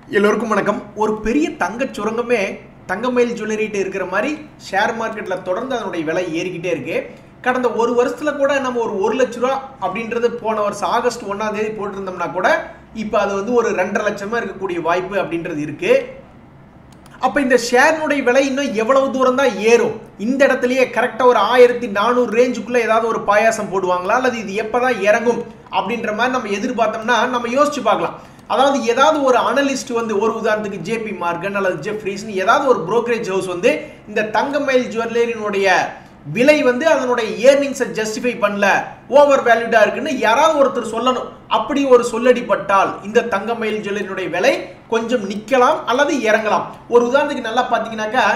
எல்லோருக்கும் வணக்கம் ஒரு பெரிய தங்கச் சுரங்கமே தங்கமயில் ஜுவல்லரிட்டு இருக்கிற மாதிரி ஷேர் மார்க்கெட்டில் தொடர்ந்து அதனுடைய விலை ஏறிக்கிட்டே இருக்கு கடந்த ஒரு வருஷத்துல கூட நம்ம ஒரு ஒரு லட்ச ரூபா அப்படின்றது போன வருஷம் ஆகஸ்ட் ஒன்றாம் தேதி போட்டிருந்தோம்னா கூட இப்போ அது வந்து ஒரு ரெண்டரை லட்சமா இருக்கக்கூடிய வாய்ப்பு அப்படின்றது இருக்கு அப்ப இந்த ஷேர்னுடைய விலை இன்னும் எவ்வளவு தூரம் தான் ஏறும் இந்த இடத்துலயே கரெக்டா ஒரு ஆயிரத்தி நானூறு ரேஞ்சுக்குள்ள ஏதாவது ஒரு பாயாசம் போடுவாங்களா அல்லது இது எப்பதான் இறங்கும் அப்படின்ற மாதிரி நம்ம எதிர்பார்த்தோம்னா நம்ம யோசிச்சு பார்க்கலாம் அதாவது ஏதாவது ஒரு அனலிஸ்ட் வந்து ஒரு உதாரணத்துக்கு ஜேபி மார்கன் அல்லது ஜெஃப்ரீஸ்னு ஏதாவது ஒரு brokerage ஹவுஸ் வந்து இந்த தங்கமயில் ஜுவல்லரியினுடைய விலை வந்து அதனுடைய ஏர்னிங்ஸை ஜஸ்டிஃபை பண்ணல ஓவர் வேல்யூடா இருக்குன்னு யாராவது ஒருத்தர் சொல்லணும் அப்படி ஒரு சொல்லடிப்பட்டால் இந்த தங்கமயில் ஜுவல்லரியினுடைய விலை கொஞ்சம் நிக்கலாம் அல்லது இறங்கலாம் ஒரு உதாரணத்துக்கு நல்லா பார்த்தீங்கன்னாக்கா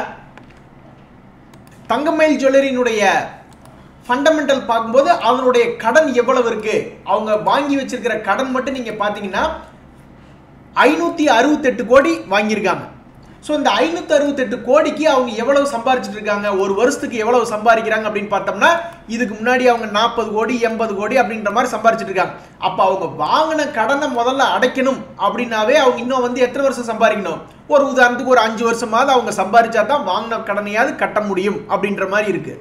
தங்கமயில் ஜுவல்லரியினுடைய ஃபண்டமெண்டல் பார்க்கும்போது அதனுடைய கடன் எவ்வளவு இருக்கு அவங்க வாங்கி வச்சிருக்கிற கடன் மட்டும் நீங்க பார்த்தீங்கன்னா ஐநூத்தி அறுபத்தெட்டு கோடி வாங்கியிருக்காங்க ஸோ இந்த ஐநூத்தி அறுபத்தெட்டு கோடிக்கு அவங்க எவ்வளவு சம்பாரிச்சிட்டு இருக்காங்க ஒரு வருஷத்துக்கு எவ்வளவு சம்பாதிக்கிறாங்க அப்படின்னு பார்த்தோம்னா இதுக்கு முன்னாடி அவங்க நாற்பது கோடி எண்பது கோடி அப்படின்ற மாதிரி சம்பாரிச்சிட்டு இருக்காங்க அப்போ அவங்க வாங்கின கடனை முதல்ல அடைக்கணும் அப்படின்னாவே அவங்க இன்னும் வந்து எத்தனை வருஷம் சம்பாதிக்கணும் ஒரு உதாரணத்துக்கு ஒரு அஞ்சு வருஷமாவது அவங்க சம்பாரிச்சா தான் வாங்கின கடனையாவது கட்ட முடியும் அப்படின்ற மாதிரி இருக்கு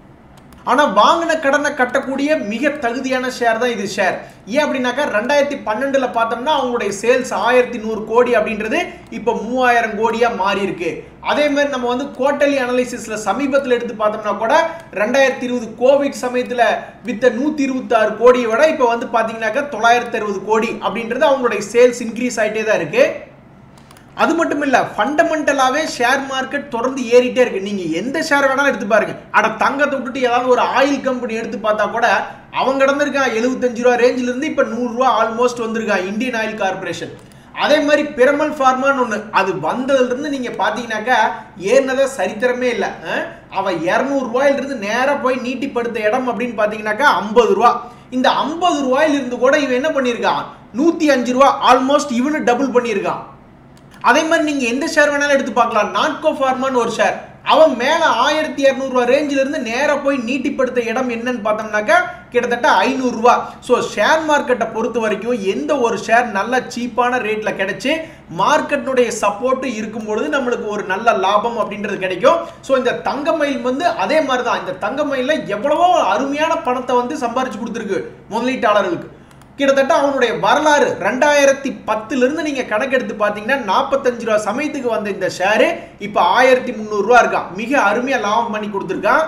ஆனா வாங்கின கடனை கட்டக்கூடிய மிக தகுதியான ஷேர் தான் இது ஷேர் ஏன் அப்படின்னாக்கா ரெண்டாயிரத்தி பன்னெண்டுல பார்த்தோம்னா அவங்களுடைய சேல்ஸ் ஆயிரத்தி நூறு கோடி அப்படின்றது இப்போ மூவாயிரம் கோடியா மாறி இருக்கு அதே மாதிரி நம்ம வந்து குவார்டர்லி அனலிசிஸ்ல சமீபத்தில் எடுத்து பார்த்தோம்னா கூட ரெண்டாயிரத்தி இருபது கோவிட் சமயத்துல வித்த நூத்தி இருபத்தி ஆறு கோடியை விட இப்போ வந்து பாத்தீங்கன்னாக்கா தொள்ளாயிரத்தி அறுபது கோடி அப்படின்றது அவங்களுடைய சேல்ஸ் இன்க்ரீஸ் ஆயிட்டே தான் இருக்கு அது மட்டும் இல்ல ஃபண்டமெண்டலாவே ஷேர் மார்க்கெட் தொடர்ந்து ஏறிட்டே இருக்கு நீங்க எந்த ஷேர் வேணாலும் எடுத்து பாருங்க அட தங்கத்தை விட்டுட்டு ஏதாவது ஒரு ஆயில் கம்பெனி எடுத்து பார்த்தா கூட அவன் கடந்திருக்கான் எழுபத்தஞ்சு ரூபா ரேஞ்சில இருந்து இப்ப நூறு ரூபா ஆல்மோஸ்ட் வந்திருக்கான் இந்தியன் ஆயில் கார்பரேஷன் அதே மாதிரி பிரமல் ஃபார்மான்னு ஒன்று அது வந்ததுல இருந்து நீங்க பாத்தீங்கன்னாக்கா ஏறினதா சரித்திரமே இல்லை அவன் இரநூறு ரூபாயிலிருந்து நேரா போய் நீட்டிப்படுத்த இடம் அப்படின்னு பாத்தீங்கன்னாக்கா ஐம்பது ரூபா இந்த ஐம்பது ரூபாயிலிருந்து கூட இவன் என்ன பண்ணியிருக்கான் நூத்தி அஞ்சு ரூபா ஆல்மோஸ்ட் இவனு டபுள் பண்ணியிருக்கான் அதே மாதிரி நீங்க எந்த ஷேர் வேணாலும் எடுத்து பார்க்கலாம் நாட்கோ ஃபார்மான்னு ஒரு ஷேர் அவன் மேல ஆயிரத்தி இரநூறுவா ரேஞ்சில இருந்து நேரா போய் நீட்டிப்படுத்த இடம் என்னன்னு பார்த்தோம்னாக்கா கிட்டத்தட்ட ஐநூறு ரூபா ஸோ ஷேர் மார்க்கெட்டை பொறுத்த வரைக்கும் எந்த ஒரு ஷேர் நல்ல சீப்பான ரேட்ல கிடைச்சு மார்க்கெட்டினுடைய சப்போர்ட் இருக்கும் பொழுது நம்மளுக்கு ஒரு நல்ல லாபம் அப்படின்றது கிடைக்கும் ஸோ இந்த தங்கமயில் வந்து அதே மாதிரி தான் இந்த தங்கமயில எவ்வளவோ அருமையான பணத்தை வந்து சம்பாரிச்சு கொடுத்துருக்கு முதலீட்டாளர்களுக்கு கிட்டத்தட்ட அவனுடைய வரலாறு ரெண்டாயிரத்தி பத்துல இருந்து நீங்க கணக்கெடுத்து பாத்தீங்கன்னா நாற்பத்தஞ்சு ரூபா சமயத்துக்கு வந்த இந்த ஷேரு இப்ப ஆயிரத்தி முந்நூறு ரூபா இருக்கான் மிக அருமையா லாபம் பண்ணி கொடுத்துருக்கான்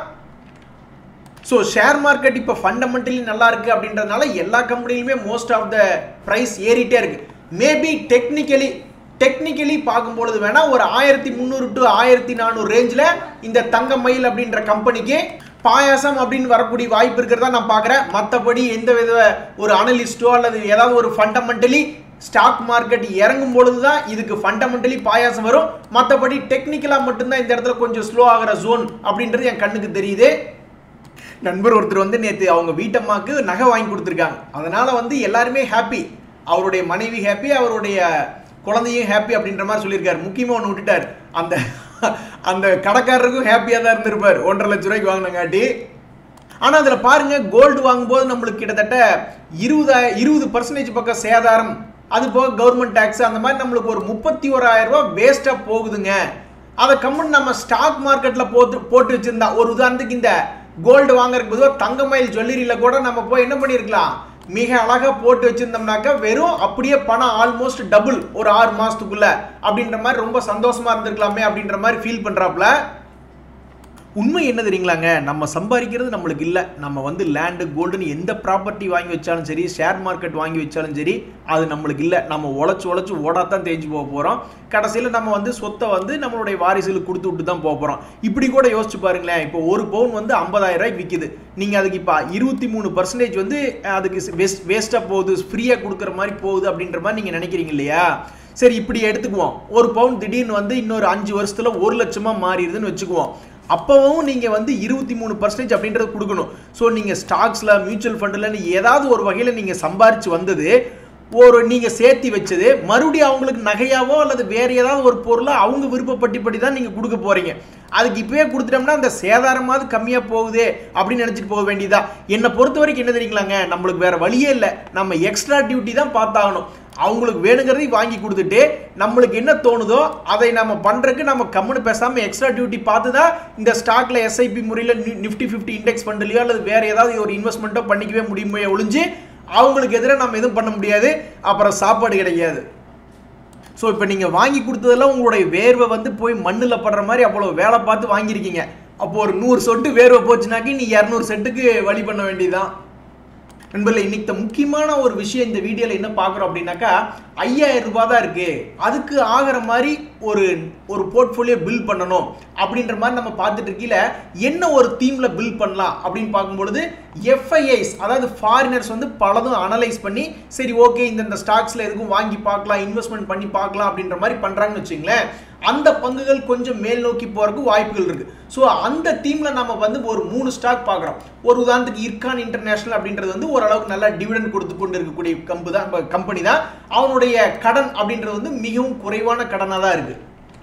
ஸோ ஷேர் மார்க்கெட் இப்போ ஃபண்டமெண்டலி நல்லா இருக்கு அப்படின்றதுனால எல்லா கம்பெனிலுமே மோஸ்ட் ஆஃப் த ப்ரைஸ் ஏறிட்டே இருக்கு மேபி டெக்னிக்கலி டெக்னிக்கலி பார்க்கும்பொழுது வேணா ஒரு ஆயிரத்தி முந்நூறு டு ஆயிரத்தி நானூறு ரேஞ்சில் இந்த தங்க மயில் அப்படின்ற கம்பெனிக்கு பாயாசம் அப்படின்னு வரக்கூடிய வாய்ப்பு இருக்கிறதா நான் பார்க்குறேன் மற்றபடி எந்த வித ஒரு அனலிஸ்டோ அல்லது ஏதாவது ஒரு ஃபண்டமெண்டலி ஸ்டாக் மார்க்கெட் இறங்கும் பொழுது தான் இதுக்கு ஃபண்டமெண்டலி பாயாசம் வரும் மற்றபடி டெக்னிக்கலாக மட்டும்தான் இந்த இடத்துல கொஞ்சம் ஸ்லோ ஆகிற ஜோன் அப்படின்றது என் கண்ணுக்கு தெரியுது நண்பர் ஒருத்தர் வந்து நேற்று அவங்க வீட்டம்மாக்கு நகை வாங்கி கொடுத்துருக்காங்க அதனால வந்து எல்லாருமே ஹாப்பி அவருடைய மனைவி ஹாப்பி அவருடைய குழந்தையும் ஹாப்பி அப்படின்ற மாதிரி சொல்லியிருக்காரு முக்கியமாக ஒன்று விட்டுட்டார் அந்த அந்த கடைக்காரருக்கும் ஹாப்பியாக தான் இருந்திருப்பார் ஒன்றரை லட்ச ரூபாய்க்கு வாங்கினங்காட்டி ஆனால் அதில் பாருங்க கோல்டு வாங்கும்போது நம்மளுக்கு கிட்டத்தட்ட இருபதா இருபது பர்சன்டேஜ் பக்கம் சேதாரம் அது போக கவர்மெண்ட் டேக்ஸ் அந்த மாதிரி நம்மளுக்கு ஒரு முப்பத்தி ஓராயிரம் ரூபாய் வேஸ்ட்டாக போகுதுங்க அதை கம்மன் நம்ம ஸ்டாக் மார்க்கெட்டில் போட்டு போட்டு வச்சிருந்தா ஒரு உதாரணத்துக்கு இந்த கோல்டு வாங்குறதுக்கு பொதுவாக தங்கமயில் ஜுவல்லரியில் கூட நம்ம போய் என்ன பண்ணியிருக்கலாம் மிக அழகா போட்டு வச்சிருந்தோம்னாக்கா வெறும் அப்படியே பணம் ஆல்மோஸ்ட் டபுள் ஒரு ஆறு மாசத்துக்குள்ள அப்படின்ற மாதிரி ரொம்ப சந்தோஷமா இருந்திருக்கலாமே அப்படின்ற மாதிரி ஃபீல் பண்றாப்ல உண்மை என்ன தெரியுங்களாங்க நம்ம சம்பாதிக்கிறது நம்மளுக்கு இல்லை நம்ம வந்து லேண்டு கோல்டுன்னு எந்த ப்ராப்பர்ட்டி வாங்கி வச்சாலும் சரி ஷேர் மார்க்கெட் வாங்கி வச்சாலும் சரி அது நம்மளுக்கு இல்லை நம்ம உழைச்சி உழைச்சி ஓடாத்தான் தேஞ்சு போக போகிறோம் கடைசியில் நம்ம வந்து சொத்தை வந்து நம்மளுடைய வாரிசுகளுக்கு கொடுத்து விட்டு தான் போக போகிறோம் இப்படி கூட யோசிச்சு பாருங்களேன் இப்போ ஒரு பவுன் வந்து ஐம்பதாயிரம் ரூபாய்க்கு விற்கிது நீங்கள் அதுக்கு இப்போ இருபத்தி மூணு பர்சன்டேஜ் வந்து அதுக்கு வேஸ்ட் வேஸ்ட்டாக போகுது ஃப்ரீயாக கொடுக்குற மாதிரி போகுது அப்படின்ற மாதிரி நீங்கள் நினைக்கிறீங்க இல்லையா சரி இப்படி எடுத்துக்குவோம் ஒரு பவுன் திடீர்னு வந்து இன்னொரு அஞ்சு வருஷத்துல ஒரு லட்சமா மாறிடுதுன்னு வச்சுக்குவோம் அப்பவும் நீங்க வந்து இருபத்தி மூணு பர்சன்டேஜ் அப்படின்றது கொடுக்கணும் ஸோ நீங்க ஸ்டாக்ஸ்ல மியூச்சுவல் ஃபண்ட்லன்னு ஏதாவது ஒரு வகையில நீங்க சம்பாரிச்சு வந்தது ஒரு நீங்க சேர்த்தி வச்சது மறுபடியும் அவங்களுக்கு நகையாவோ அல்லது வேற ஏதாவது ஒரு பொருளை அவங்க விருப்பப்பட்டிப்படி தான் நீங்க கொடுக்க போறீங்க அதுக்கு இப்பவே கொடுத்துட்டோம்னா அந்த சேதாரமாவது கம்மியா போகுதே அப்படின்னு நினைச்சிட்டு போக வேண்டியதா என்னை பொறுத்த வரைக்கும் என்ன தெரியுங்களாங்க நம்மளுக்கு வேற வழியே இல்லை நம்ம எக்ஸ்ட்ரா டியூட்டி தான் பார்த்தாகணும் அவங்களுக்கு வேணுங்கிறதையும் வாங்கி கொடுத்துட்டு நம்மளுக்கு என்ன தோணுதோ அதை நம்ம பண்றதுக்கு நம்ம கம்முன்னு பேசாம எக்ஸ்ட்ரா டியூட்டி பார்த்து தான் இந்த ஸ்டாக்ல எஸ்ஐபி முறையில் நிஃப்டி ஃபிஃப்டி இண்டெக்ஸ் ஃபண்ட்லையோ அல்லது வேற ஏதாவது ஒரு இன்வெஸ்ட்மெண்ட்டோ பண்ணிக்கவே முடியுமே ஒழிஞ்சு அவங்களுக்கு எதிராக நம்ம எதுவும் பண்ண முடியாது அப்புறம் சாப்பாடு கிடைக்காது ஸோ இப்போ நீங்கள் வாங்கி கொடுத்ததெல்லாம் உங்களுடைய வேர்வை வந்து போய் மண்ணில் படுற மாதிரி அவ்வளோ வேலை பார்த்து வாங்கியிருக்கீங்க அப்போ ஒரு நூறு சொட்டு வேர்வை போச்சுனாக்கி நீ இரநூறு செட்டுக்கு வழி பண்ண வேண்டியதுதான் நண்பர்களே இன்னைக்கு இந்த முக்கியமான ஒரு விஷயம் இந்த வீடியோவில் என்ன பார்க்குறோம் அப்படின்னாக்கா ஐயாயிரம் ரூபாய் தான் இருக்கு அதுக்கு ஆகிற மாதிரி ஒரு ஒரு போர்ட்ஃபோலியோ பில் பண்ணணும் அப்படின்ற மாதிரி நம்ம பார்த்துட்டு இருக்கீல என்ன ஒரு தீம்ல பில் பண்ணலாம் அப்படின்னு பார்க்கும்பொழுது எஃப்ஐஐஸ் அதாவது ஃபாரினர்ஸ் வந்து பலதும் அனலைஸ் பண்ணி சரி ஓகே இந்தந்த ஸ்டாக்ஸ்ல எதுக்கும் வாங்கி பார்க்கலாம் இன்வெஸ்ட்மெண்ட் பண்ணி பார்க்கலாம் அப்படின்ற மாதிரி பண்றாங்கன்னு வச்சுங்களேன் அந்த பங்குகள் கொஞ்சம் மேல் நோக்கி போறதுக்கு வாய்ப்புகள் இருக்கு ஸோ அந்த தீம்ல நம்ம வந்து ஒரு மூணு ஸ்டாக் பார்க்குறோம் ஒரு உதாரணத்துக்கு இர்கான் இன்டர்நேஷனல் அப்படின்றது வந்து ஓரளவுக்கு நல்லா டிவிடெண்ட் கொடுத்து கொண்டு இருக்கக்கூடிய கம்பு தான் கம்பெனி தான் அவனுடைய கடன் அப்படின்றது வந்து மிகவும் குறைவான கடனாக தான் இருக்கு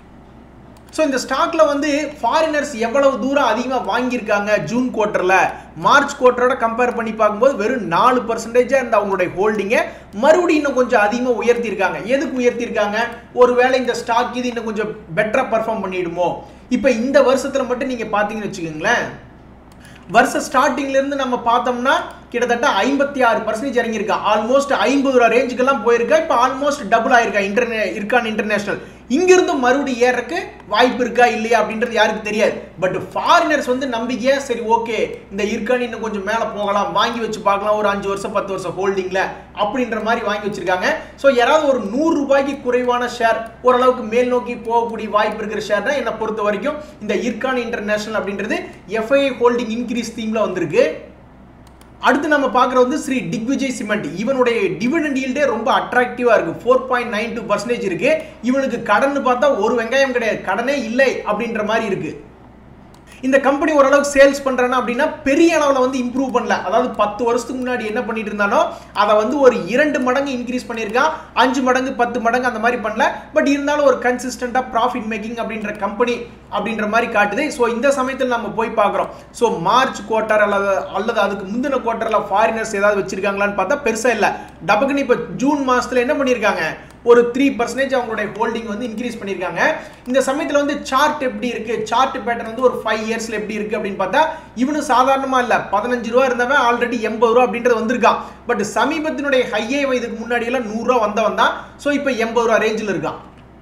ஸோ இந்த ஸ்டாக்ல வந்து ஃபாரினர்ஸ் எவ்வளவு தூரம் அதிகமாக வாங்கியிருக்காங்க ஜூன் குவார்ட்டரில் மார்ச் குவார்ட்டரோட கம்பேர் பண்ணி பார்க்கும்போது வெறும் நாலு பர்சன்டேஜாக இருந்த அவங்களுடைய ஹோல்டிங்கை மறுபடியும் இன்னும் கொஞ்சம் அதிகமாக உயர்த்தியிருக்காங்க எதுக்கு உயர்த்தியிருக்காங்க ஒருவேளை இந்த ஸ்டாக் இது இன்னும் கொஞ்சம் பெட்டராக பர்ஃபார்ம் பண்ணிடுமோ இப்போ இந்த வருஷத்தில் மட்டும் நீங்கள் பார்த்தீங்கன்னு வச்சுக்கோங்களேன் வருஷ ஸ்டார்டிங்ல இருந்து நம்ம பார்த்தோம்னா கிட்டத்தட்ட ஐம்பத்தி ஆறு பர்சன்டேஜ் இறங்கியிருக்கா ஆல்மோஸ்ட் ஐம்பது ரூபா ரேஞ்சுக்கெல்லாம் போயிருக்கா இப்போ ஆல்மோஸ்ட் டபுள் ஆயிருக்கா இன்டர்நே இருக்கான் இன்டர்நேஷனல் இங்கிருந்து மறுபடியும் ஏறக்கு வாய்ப்பு இருக்கா இல்லையா அப்படின்றது யாருக்கு தெரியாது பட் ஃபாரினர்ஸ் வந்து நம்பிக்கையா சரி ஓகே இந்த இருக்கான் இன்னும் கொஞ்சம் மேலே போகலாம் வாங்கி வச்சு பார்க்கலாம் ஒரு அஞ்சு வருஷம் பத்து வருஷம் ஹோல்டிங்ல அப்படின்ற மாதிரி வாங்கி வச்சிருக்காங்க ஸோ யாராவது ஒரு நூறு ரூபாய்க்கு குறைவான ஷேர் ஓரளவுக்கு மேல் நோக்கி போகக்கூடிய வாய்ப்பு இருக்கிற ஷேர் தான் என்னை பொறுத்த வரைக்கும் இந்த இர்கான் இன்டர்நேஷனல் அப்படின்றது எஃப்ஐ ஹோல்டிங் இன்க்ரீஸ் தீம்ல வந்திருக்கு அடுத்து நம்ம பார்க்குறது வந்து ஸ்ரீ டிக்விஜய் சிமெண்ட் இவனுடைய டிவிடெண்ட் ஈல்டே ரொம்ப அட்ராக்டிவாக இருக்குது four point nine two percentage இருக்குது இவனுக்கு கடன் பார்த்தா ஒரு வெங்காயம் கிடையாது கடனே இல்லை அப்படின்ற மாதிரி இருக்குது இந்த கம்பெனி ஓரளவுக்கு சேல்ஸ் பண்றானா அப்படின்னா பெரிய அளவில் வந்து இம்ப்ரூவ் பண்ணல அதாவது பத்து வருஷத்துக்கு முன்னாடி என்ன பண்ணிட்டு இருந்தானோ அதை வந்து ஒரு இரண்டு மடங்கு இன்க்ரீஸ் பண்ணியிருக்கான் அஞ்சு மடங்கு பத்து மடங்கு அந்த மாதிரி பண்ணல பட் இருந்தாலும் ஒரு கன்சிஸ்டண்டா ப்ராஃபிட் மேக்கிங் அப்படின்ற கம்பெனி அப்படின்ற மாதிரி காட்டுது ஸோ இந்த சமயத்தில் நம்ம போய் பார்க்குறோம் ஸோ மார்ச் குவார்ட்டர் அல்லது அல்லது அதுக்கு முந்தின குவார்ட்டரில் ஃபாரினர்ஸ் ஏதாவது வச்சிருக்காங்களான்னு பார்த்தா பெருசாக இல்லை டபக்குன்னு இப்போ ஜூன் மாதத்தில் என்ன பண்ணியிருக்காங்க ஒரு த்ரீ பர்சன்டேஜ் அவங்களுடைய ஹோல்டிங் வந்து இன்க்ரீஸ் பண்ணியிருக்காங்க இந்த சமயத்தில் வந்து சார்ட் எப்படி இருக்கு சார்ட் பேட்டர்ன் வந்து ஒரு ஃபைவ் இயர்ஸ்ல எப்படி இருக்கு அப்படின்னு பார்த்தா இவனும் சாதாரணமா இல்ல பதினஞ்சு ரூபா இருந்தவன் ஆல்ரெடி எண்பது ரூபா அப்படின்றது வந்திருக்கான் பட் சமீபத்தினுடைய ஹையே இதுக்கு முன்னாடி எல்லாம் நூறு ரூபா வந்தவன் தான் ஸோ இப்போ எண்பது ரூபா ரேஞ்சில் இருக்கான்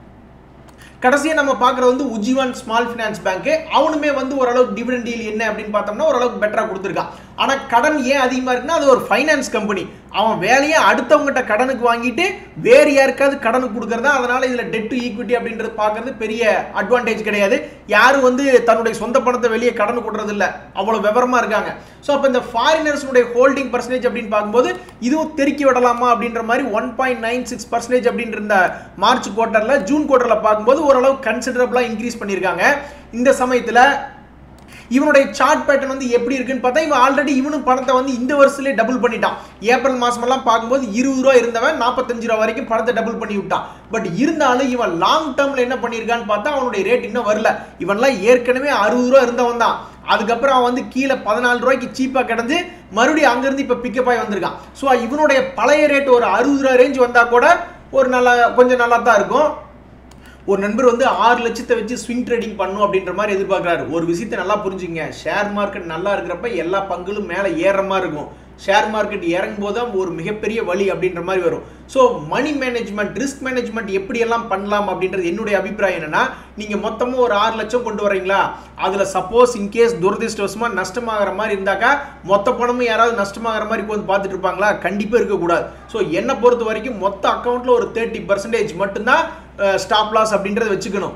கடைசியாக நம்ம பார்க்குறது வந்து உஜ்ஜீவன் ஸ்மால் ஃபினான்ஸ் பேங்க் அவனுமே வந்து ஓரளவுக்கு டிவிடெண்ட் டீல் என்ன அப்படின்னு பார்த்தோம்னா ஓரளவுக்கு பெட்டராக கொடுத்துருக்கான் ஆனால் கடன் ஏன் அதிகமாக இருக்குன்னா அது ஒரு ஃபைனான்ஸ் கம்பெனி அவன் வேலையை அடுத்தவங்ககிட்ட கடனுக்கு வாங்கிட்டு வேறு யாருக்காவது கடனுக்கு கொடுக்குறதா அதனால இதில் டெட் டு ஈக்விட்டி அப்படின்றது பார்க்கறது பெரிய அட்வான்டேஜ் கிடையாது யாரும் வந்து தன்னுடைய சொந்த பணத்தை வெளியே கடன் கொடுறது இல்லை அவ்வளோ விவரமாக இருக்காங்க ஸோ அப்போ இந்த ஃபாரினர்ஸுடைய ஹோல்டிங் பர்சன்டேஜ் அப்படின்னு பார்க்கும்போது இதுவும் தெருக்கி விடலாமா அப்படின்ற மாதிரி one point nine six percentage அப்படின்ற இந்த மார்ச் குவார்ட்டரில் ஜூன் குவார்ட்டரில் பார்க்கும்போது ஓரளவு கன்சிடரபிளாக இன்க்ரீஸ் பண்ணியிருக்காங்க இந்த சமயத்தில் இவனுடைய சார்ட் பேட்டர்ன் வந்து எப்படி இருக்குன்னு பார்த்தா இவன் ஆல்ரெடி இவனும் பணத்தை வந்து இந்த வருஷத்துலேயே டபுள் பண்ணிட்டான் ஏப்ரல் மாசமெல்லாம் பார்க்கும்போது இருபது ரூபா இருந்தவன் நாற்பத்தஞ்சு ரூபா வரைக்கும் பணத்தை டபுள் பண்ணி விட்டான் பட் இருந்தாலும் இவன் லாங் டேர்ம்ல என்ன பண்ணியிருக்கான்னு பார்த்தா அவனுடைய ரேட் இன்னும் வரல இவன்லாம் ஏற்கனவே அறுபது ரூபா இருந்தவன் தான் அதுக்கப்புறம் அவன் வந்து கீழே பதினாலு ரூபாய்க்கு சீப்பாக கிடந்து மறுபடியும் அங்கேருந்து இப்போ பிக்கப் ஆகி வந்திருக்கான் ஸோ இவனுடைய பழைய ரேட் ஒரு அறுபது ரூபா ரேஞ்ச் வந்தால் கூட ஒரு நல்லா கொஞ்சம் நல்லா தான் இருக்கும் ஒரு நண்பர் வந்து ஆறு லட்சத்தை வச்சு ஸ்விங் ட்ரேடிங் பண்ணும் அப்படின்ற மாதிரி எதிர்பார்க்குறாரு ஒரு விஷயத்தை நல்லா புரிஞ்சுங்க ஷேர் மார்க்கெட் நல்லா இருக்கிறப்ப எல்லா பங்குகளும் மேலே ஏறுற மாதிரி இருக்கும் ஷேர் மார்க்கெட் இறங்கும் போது தான் ஒரு மிகப்பெரிய வழி அப்படின்ற மாதிரி வரும் so money management risk management எப்படியெல்லாம் பண்ணலாம் அப்படின்றது என்னுடைய அபிப்பிராயம் என்னன்னா நீங்கள் மொத்தமாக ஒரு ஆறு லட்சம் கொண்டு வரீங்களா அதில் சப்போஸ் இன்கேஸ் துரதிருஷ்டவசமாக நஷ்டமாகிற மாதிரி இருந்தாக்கா மொத்த பணமும் யாராவது நஷ்டமாகிற மாதிரி உட்காந்து பார்த்துட்டு இருப்பாங்களா கண்டிப்பாக இருக்கக்கூடாது ஸோ என்னை பொறுத்த வரைக்கும் மொத்த அக்கௌண்ட்டில் ஒரு தேர்ட்டி பர்சன்டேஜ் மட்டும்தான் ஸ்டாப் லாஸ் அப்படின்றத வச்சுக்கணும்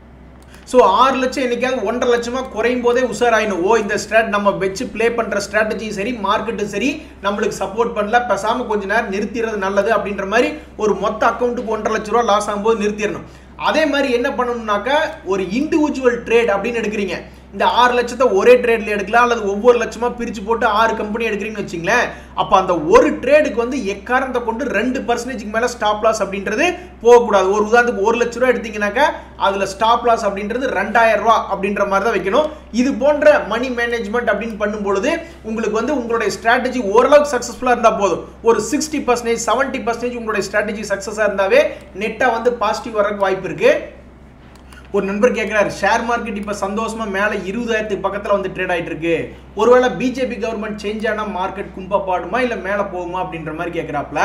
ஸோ ஆறு லட்சம் என்னைக்காவது ஒன்றரை லட்சமாக குறையும் போதே உஷாராயினும் ஓ இந்த ஸ்ட்ராட் நம்ம வச்சு ப்ளே பண்ணுற ஸ்ட்ராட்டஜியும் சரி மார்க்கெட்டும் சரி நம்மளுக்கு சப்போர்ட் பண்ணல பேசாமல் கொஞ்ச நேரம் நிறுத்திடுறது நல்லது அப்படின்ற மாதிரி ஒரு மொத்த அக்கௌண்ட்டுக்கு ஒன்றரை லட்ச ரூபா லாஸ் ஆகும்போது நிறுத்திடணும் அதே மாதிரி என்ன பண்ணணும்னாக்கா ஒரு இண்டிவிஜுவல் ட்ரேட் அப்படின்னு எடுக்கிறீங்க இந்த ஆறு லட்சத்தை ஒரே ட்ரேட்ல எடுக்கலாம் அல்லது ஒவ்வொரு லட்சமா பிரிச்சு போட்டு ஆறு கம்பெனி எடுக்கிறீங்கன்னு வச்சுங்களேன் அப்போ அந்த ஒரு ட்ரேடுக்கு வந்து எக்காரணத்தை கொண்டு ரெண்டு பர்சன்டேஜ்க்கு மேல ஸ்டாப் லாஸ் அப்படின்றது போகக்கூடாது ஒரு உதாரணத்துக்கு ஒரு லட்ச ரூபா எடுத்தீங்கன்னாக்கா அதுல ஸ்டாப் லாஸ் அப்படின்றது ரெண்டாயிரம் ரூபா அப்படின்ற மாதிரி தான் வைக்கணும் இது போன்ற மணி மேனேஜ்மெண்ட் அப்படின்னு பண்ணும் பொழுது உங்களுக்கு வந்து உங்களுடைய ஸ்ட்ராட்டஜி ஓரளவுக்கு சக்ஸஸ்ஃபுல்லாக இருந்தால் போதும் ஒரு சிக்ஸ்டி பர்சன்டேஜ் செவன்ட்டி பர்சன்டேஜ் உங்களுடைய ஸ்ட்ராட்டஜி சக்ஸஸாக இருந்தாவே நெட்டாக வந்து பாசிட்டிவ் வரக்கு வாய்ப்பு இருக்கு ஒரு நண்பர் கேட்குறாரு ஷேர் மார்க்கெட் இப்போ சந்தோஷமா மேலே இருபதாயிரத்துக்கு பக்கத்தில் வந்து ட்ரேட் ஆயிட்டு இருக்கு ஒருவேளை பிஜேபி கவர்மெண்ட் சேஞ்ச் ஆனால் மார்க்கெட் கும்பா பாடுமா இல்லை மேலே போகுமா அப்படின்ற மாதிரி கேட்குறாப்ல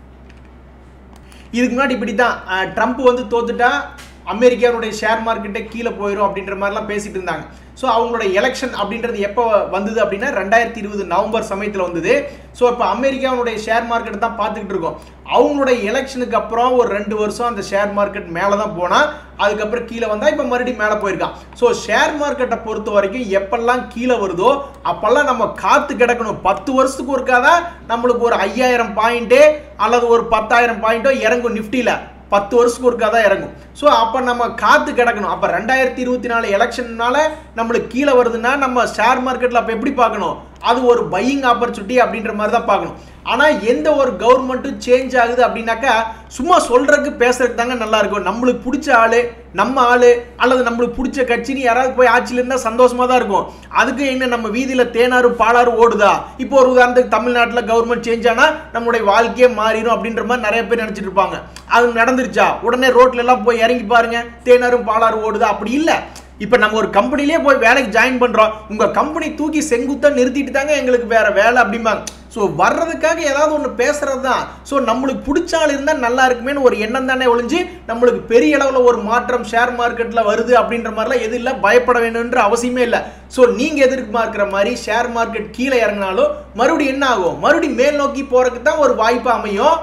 இதுக்கு முன்னாடி இப்படி தான் ட்ரம்ப் வந்து தோத்துட்டா அமெரிக்காவுடைய ஷேர் மார்க்கெட்டே கீழே போயிடும் அப்படின்ற மாதிரிலாம் பேசிட்டு இருந்தாங்க ஸோ அவங்களோட எலெக்ஷன் அப்படின்றது எப்போ வந்தது அப்படின்னா ரெண்டாயிரத்தி இருபது நவம்பர் சமயத்தில் வந்தது ஸோ இப்போ அமெரிக்காவுடைய ஷேர் மார்க்கெட் தான் பார்த்துக்கிட்டு இருக்கோம் அவங்களுடைய எலெக்ஷனுக்கு அப்புறம் ஒரு ரெண்டு வருஷம் அந்த ஷேர் மார்க்கெட் மேலே தான் போனால் அதுக்கப்புறம் கீழே வந்தால் இப்போ மறுபடியும் மேலே போயிருக்கான் ஸோ ஷேர் மார்க்கெட்டை பொறுத்த வரைக்கும் எப்பெல்லாம் கீழே வருதோ அப்பெல்லாம் நம்ம காத்து கிடக்கணும் பத்து வருஷத்துக்கு ஒருக்காதான் நம்மளுக்கு ஒரு ஐயாயிரம் பாயிண்ட்டே அல்லது ஒரு பத்தாயிரம் பாயிண்ட்டோ இறங்கும் நிஃப்டியில் பத்து வருஷத்துக்கு ஒருக்கா தான் இறங்கும் ஸோ அப்போ நம்ம காத்து கிடக்கணும் அப்போ ரெண்டாயிரத்தி இருபத்தி நாலு எலெக்ஷன்னால நம்மளுக்கு கீழே வருதுன்னா நம்ம ஷேர் மார்க்கெட்டில் அப்போ எப்படி பார்க்கணும் அது ஒரு பையிங் ஆப்பர்ச்சுனிட்டி அப்படின்ற மாதிரி தான் பார்க்கணும் ஆனால் எந்த ஒரு கவர்மெண்ட்டும் சேஞ்ச் ஆகுது அப்படின்னாக்கா சும்மா சொல்றதுக்கு பேசுறதுக்கு தாங்க நல்லா இருக்கும் நம்மளுக்கு பிடிச்ச ஆளு நம்ம ஆளு அல்லது நம்மளுக்கு பிடிச்ச கட்சின்னு யாராவது போய் ஆட்சியில் இருந்தால் சந்தோஷமா தான் இருக்கும் அதுக்கு என்ன நம்ம வீதியில் தேனாரும் பாலாரும் ஓடுதா இப்போ ஒரு உதாரணத்துக்கு தமிழ்நாட்டில் கவர்மெண்ட் சேஞ்ச் ஆனால் நம்மளுடைய வாழ்க்கையே மாறிடும் அப்படின்ற மாதிரி நிறைய பேர் நினச்சிட்டு இருப்பாங்க அது நடந்துருச்சா உடனே ரோட்ல எல்லாம் போய் இறங்கி பாருங்க தேனாரும் பாலாரும் ஓடுதா அப்படி இல்லை இப்போ நம்ம ஒரு கம்பெனிலே போய் வேலைக்கு ஜாயின் பண்ணுறோம் உங்கள் கம்பெனி தூக்கி செங்குத்தா நிறுத்திட்டு தாங்க எங்களுக்கு வேற வேலை அப்படிம்பாங்க ஸோ வர்றதுக்காக ஏதாவது ஒன்று பேசுறது தான் ஸோ நம்மளுக்கு பிடிச்ச ஆள் இருந்தால் நல்லா இருக்குமேனு ஒரு எண்ணம் தானே ஒழிஞ்சு நம்மளுக்கு பெரிய அளவில் ஒரு மாற்றம் ஷேர் மார்க்கெட்டில் வருது அப்படின்ற மாதிரிலாம் எதுவும் இல்லை பயப்பட வேணுன்ற அவசியமே இல்லை ஸோ நீங்கள் எதிர்பார்க்குற மாதிரி ஷேர் மார்க்கெட் கீழே இறங்கினாலும் மறுபடியும் என்ன ஆகும் மறுபடியும் மேல் நோக்கி போகிறதுக்கு தான் ஒரு வாய்ப்பு அமையும்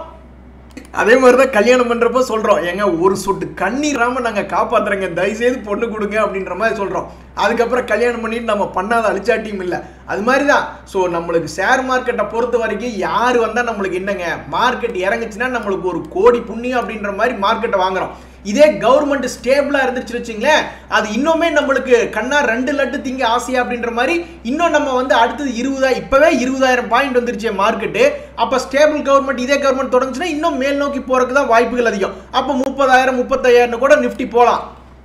அதே மாதிரி தான் கல்யாணம் பண்ணுறப்போ சொல்கிறோம் ஏங்க ஒரு சொட்டு கண்ணீராம நாங்கள் காப்பாத்துறோங்க தயவுசெய்து பொண்ணு கொடுங்க அப்படின்ற மாதிரி சொல்கிறோம் அதுக்கப்புறம் கல்யாணம் பண்ணிட்டு நம்ம பண்ணாத அழிச்சாட்டியும் இல்லை அது மாதிரி தான் ஸோ நம்மளுக்கு ஷேர் மார்க்கெட்டை பொறுத்த வரைக்கும் யார் வந்தால் நம்மளுக்கு என்னங்க மார்க்கெட் இறங்குச்சுன்னா நம்மளுக்கு ஒரு கோடி புண்ணியம் அப்படின்ற மாதிரி மார்க்கெட்டை வாங்குறோம் இதே கவர்மெண்ட் ஸ்டேபிளாக இருந்துச்சு வச்சுங்களேன் அது இன்னுமே நம்மளுக்கு கண்ணா ரெண்டு லட்டு திங்க ஆசையா அப்படின்ற மாதிரி இன்னும் நம்ம வந்து அடுத்தது இருபதா இப்போவே இருபதாயிரம் பாயிண்ட் வந்துருச்சு மார்க்கெட்டு அப்போ ஸ்டேபிள் கவர்மெண்ட் இதே கவர்மெண்ட் தொடங்குச்சுன்னா இன்னும் மேல் நோக்கி போகிறதுக்கு தான் வாய்ப்புகள் அதிகம் அப்போ முப்பதாயிரம் முப்பத்தாயிரம் கூட நிஃப்டி போகலாம்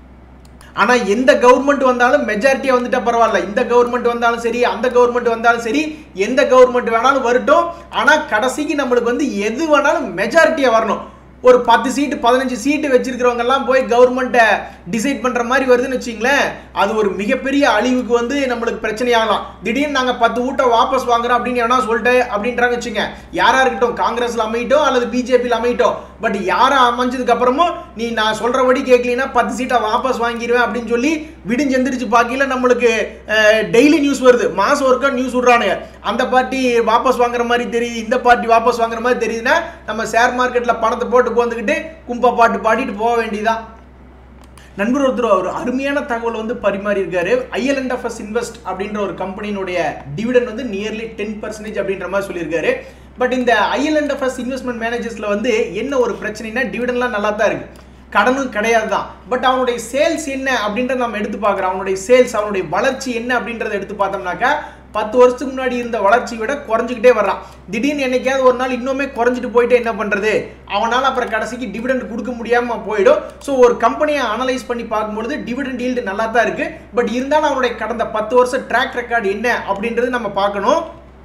ஆனால் எந்த கவர்மெண்ட் வந்தாலும் மெஜாரிட்டியாக வந்துட்டா பரவாயில்ல இந்த கவர்மெண்ட் வந்தாலும் சரி அந்த கவர்மெண்ட் வந்தாலும் சரி எந்த கவர்மெண்ட் வேணாலும் வரட்டும் ஆனால் கடைசிக்கு நம்மளுக்கு வந்து எது வேணாலும் மெஜாரிட்டியாக வரணும் ஒரு பத்து சீட்டு பதினஞ்சு சீட்டு வச்சிருக்கிறவங்க எல்லாம் போய் கவர்மெண்ட்டை டிசைட் பண்ற மாதிரி வருதுன்னு வச்சிங்களேன் அது ஒரு மிகப்பெரிய அழிவுக்கு வந்து நம்மளுக்கு பிரச்சனையாகலாம் திடீர்னு நாங்க பத்து ஊட்ட வாபஸ் வாங்குறோம் அப்படின்னு எவனா சொல்லிட்டு அப்படின்றாங்க வச்சுங்க யாரா இருக்கட்டும் காங்கிரஸ்ல அமையட்டும் அல்லது பிஜேபியில் அமையட்டும் பட் யாரா அமைஞ்சதுக்கு அப்புறமும் நீ நான் சொல்றபடி கேட்கலனா பத்து சீட்டை வாபஸ் வாங்கிடுவேன் அப்படின்னு சொல்லி விடிஞ்சு எந்திரிச்சு பார்க்கல நம்மளுக்கு டெய்லி நியூஸ் வருது மாசம் ஒருக்கா நியூஸ் விடுறானுங்க அந்த பார்ட்டி வாபஸ் வாங்குற மாதிரி தெரியுது இந்த பார்ட்டி வாபஸ் வாங்குற மாதிரி தெரியுதுன்னா நம்ம ஷேர் மார்க்கெட்ல பணத்தை போட்டு உட்காந்துக்கிட்டு கும்பா பாட்டு பாடிட்டு போக வேண்டியதான் நண்பர் ஒருத்தர் ஒரு அருமையான தகவல் வந்து பரிமாறி இருக்காரு ஐஎல்என்எஃப்எஸ் இன்வெஸ்ட் அப்படின்ற ஒரு கம்பெனியினுடைய டிவிடன் வந்து நியர்லி டென் பர்சன்டேஜ் அப்படின்ற மாதிரி சொல்லியிருக்காரு பட் இந்த ஐஎல்என்எஃப்எஸ் இன்வெஸ்ட்மெண்ட் மேனேஜர்ஸ்ல வந்து என்ன ஒரு பிரச்சனைனா டிவிடன்லாம் நல்லா தான் இருக்கு கடனும் கிடையாது தான் பட் அவனுடைய சேல்ஸ் என்ன அப்படின்றத நம்ம எடுத்து பார்க்குறோம் அவனுடைய சேல்ஸ் அவனுடைய வளர்ச்சி என்ன அப்படின்றத எடுத்து பார்த்தோம்னாக்கா பத்து வருஷத்துக்கு முன்னாடி இருந்த வளர்ச்சியை விட குறைஞ்சிக்கிட்டே வர்றான் திடீர்னு என்னைக்காவது ஒரு நாள் இன்னுமே குறைஞ்சிட்டு போயிட்டு என்ன பண்றது அவனால் அப்புறம் கடைசிக்கு டிவிடெண்ட் கொடுக்க முடியாம போயிடும் ஸோ ஒரு கம்பெனியை அனலைஸ் பண்ணி பார்க்கும்பொழுது டிவிடெண்ட் ஈல்டு நல்லா தான் இருக்கு பட் இருந்தாலும் அவனுடைய கடந்த பத்து வருஷம் ட்ராக் ரெக்கார்டு என்ன அப்படின்றது நம்ம பார்க்கணும்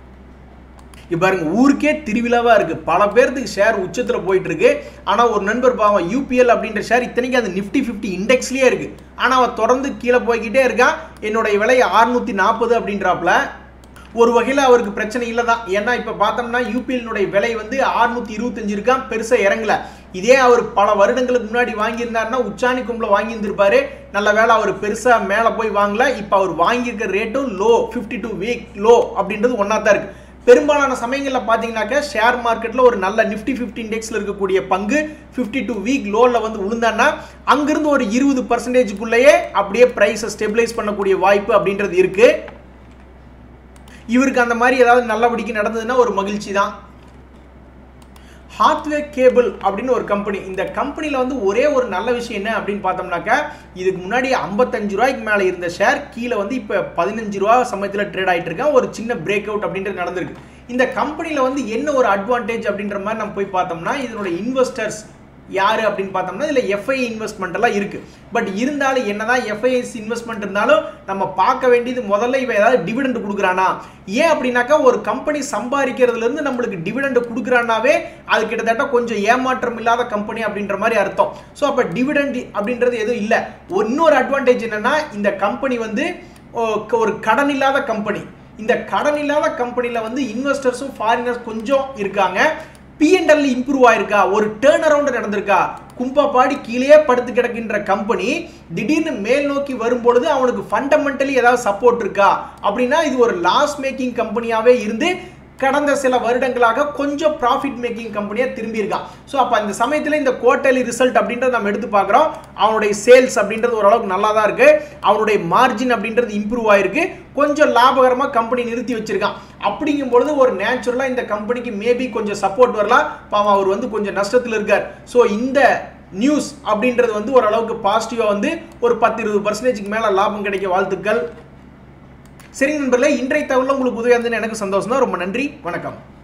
இப்போ பாருங்க ஊருக்கே திருவிழாவா இருக்கு பல பேர்த்துக்கு ஷேர் உச்சத்துல போயிட்டு இருக்கு ஆனா ஒரு நண்பர் பாவம் யூபிஎல் அப்படின்ற ஷேர் இத்தனைக்கு அது நிஃப்டி ஃபிஃப்டி இண்டெக்ஸ்லயே இருக்கு ஆனா அவன் தொடர்ந்து கீழே போய்கிட்டே இருக்கான் என்னுடைய விலை அறுநூத்தி நாற்பது அப்படின்றாப்ல ஒரு வகையில் அவருக்கு பிரச்சனை இல்லை தான் ஏன்னா இப்போ பார்த்தோம்னா யூபிஎல்னுடைய விலை வந்து அறுநூத்தி இருபத்தஞ்சு இருக்கான் பெருசாக இறங்கல இதே அவர் பல வருடங்களுக்கு முன்னாடி வாங்கியிருந்தாருன்னா உச்சாணி கும்பல வாங்கியிருந்திருப்பாரு நல்ல வேலை அவர் பெருசாக மேலே போய் வாங்கல இப்போ அவர் வாங்கியிருக்க ரேட்டும் low fifty two week low அப்படின்றது ஒன்றா தான் இருக்கு பெரும்பாலான சமயங்களில் பார்த்தீங்கன்னாக்கா ஷேர் மார்க்கெட்டில் ஒரு நல்ல நிஃப்டி ஃபிஃப்டி இண்டெக்ஸில் இருக்கக்கூடிய பங்கு ஃபிஃப்டி டூ வீக் லோவில் வந்து விழுந்தான்னா அங்கிருந்து ஒரு இருபது பர்சன்டேஜுக்குள்ளேயே அப்படியே ப்ரைஸை ஸ்டெபிளைஸ் பண்ணக்கூடிய வாய்ப்பு அப்படின்றது இருக்கு இவருக்கு அந்த மாதிரி ஏதாவது நல்லபடிக்கு நடந்ததுன்னா ஒரு மகிழ்ச்சி தான் ஹாத்வே கேபிள் அப்படின்னு ஒரு கம்பெனி இந்த கம்பெனியில் வந்து ஒரே ஒரு நல்ல விஷயம் என்ன அப்படின்னு பார்த்தோம்னாக்கா இதுக்கு முன்னாடி ஐம்பத்தஞ்சு ரூபாய்க்கு மேலே இருந்த ஷேர் கீழே வந்து இப்போ பதினஞ்சு ரூபா சமயத்தில் ட்ரேட் ஆகிட்டு இருக்கேன் ஒரு சின்ன பிரேக் அவுட் அப்படின்றது நடந்திருக்கு இந்த கம்பெனியில் வந்து என்ன ஒரு அட்வான்டேஜ் அப்படின்ற மாதிரி நம்ம போய் பார்த்தோம்னா இதனோட இன்வெஸ்டர்ஸ் யாரு அப்படின்னு பார்த்தோம்னா இதில் எஃப்ஐ இன்வெஸ்ட்மெண்ட் எல்லாம் இருக்கு பட் இருந்தாலும் என்னதான் எஃப்ஐஎஸ் இன்வெஸ்ட்மெண்ட் இருந்தாலும் நம்ம பார்க்க வேண்டியது முதல்ல இவன் ஏதாவது டிவிடெண்ட் கொடுக்குறானா ஏன் அப்படின்னாக்கா ஒரு கம்பெனி சம்பாதிக்கிறதுல இருந்து நம்மளுக்கு டிவிடெண்ட் கொடுக்குறானாவே அது கிட்டத்தட்ட கொஞ்சம் ஏமாற்றம் இல்லாத கம்பெனி அப்படின்ற மாதிரி அர்த்தம் ஸோ அப்போ டிவிடெண்ட் அப்படின்றது எதுவும் இல்லை இன்னொரு அட்வான்டேஜ் என்னன்னா இந்த கம்பெனி வந்து ஓ, ஒரு கடன் இல்லாத கம்பெனி இந்த கடன் இல்லாத கம்பெனியில் வந்து இன்வெஸ்டர்ஸும் ஃபாரினர்ஸ் கொஞ்சம் இருக்காங்க பிஎன்எல் இம்ப்ரூவ் ஆயிருக்கா ஒரு டேர்ன் அரவுண்ட் நடந்திருக்கா கும்பப்பாடி கீழே படுத்து கிடக்கின்ற கம்பெனி திடீர்னு மேல் நோக்கி வரும்பொழுது அவனுக்கு ஃபண்டமெண்டலி ஏதாவது சப்போர்ட் இருக்கா அப்படின்னா இது ஒரு லாஸ் மேக்கிங் கம்பெனியாவே இருந்து கடந்த சில வருடங்களாக கொஞ்சம் ப்ராஃபிட் மேக்கிங் கம்பெனியாக திரும்பியிருக்கான் ஸோ அப்போ அந்த சமயத்தில் இந்த குவார்டர்லி ரிசல்ட் அப்படின்றத நம்ம எடுத்து பார்க்குறோம் அவனுடைய சேல்ஸ் அப்படின்றது ஓரளவுக்கு நல்லா தான் இருக்கு அவனுடைய மார்ஜின் அப்படின்றது இம்ப்ரூவ் ஆயிருக்கு கொஞ்சம் லாபகரமாக கம்பெனி நிறுத்தி வச்சிருக்கான் அப்படிங்கும் பொழுது ஒரு நேச்சுரலாக இந்த கம்பெனிக்கு மேபி கொஞ்சம் சப்போர்ட் வரலாம் பாவம் அவர் வந்து கொஞ்சம் நஷ்டத்தில் இருக்கார் ஸோ இந்த நியூஸ் அப்படின்றது வந்து ஓரளவுக்கு பாசிட்டிவாக வந்து ஒரு பத்து இருபது பர்சன்டேஜுக்கு மேலே லாபம் கிடைக்க வாழ்த்துக்கள் சரிங்க நண்பர்களே இன்றைய தகவலில் உங்களுக்கு உதவியாக இருந்ததுன்னு எனக்கு சந்தோஷம் தான் ரொம்ப நன்றி வணக்கம்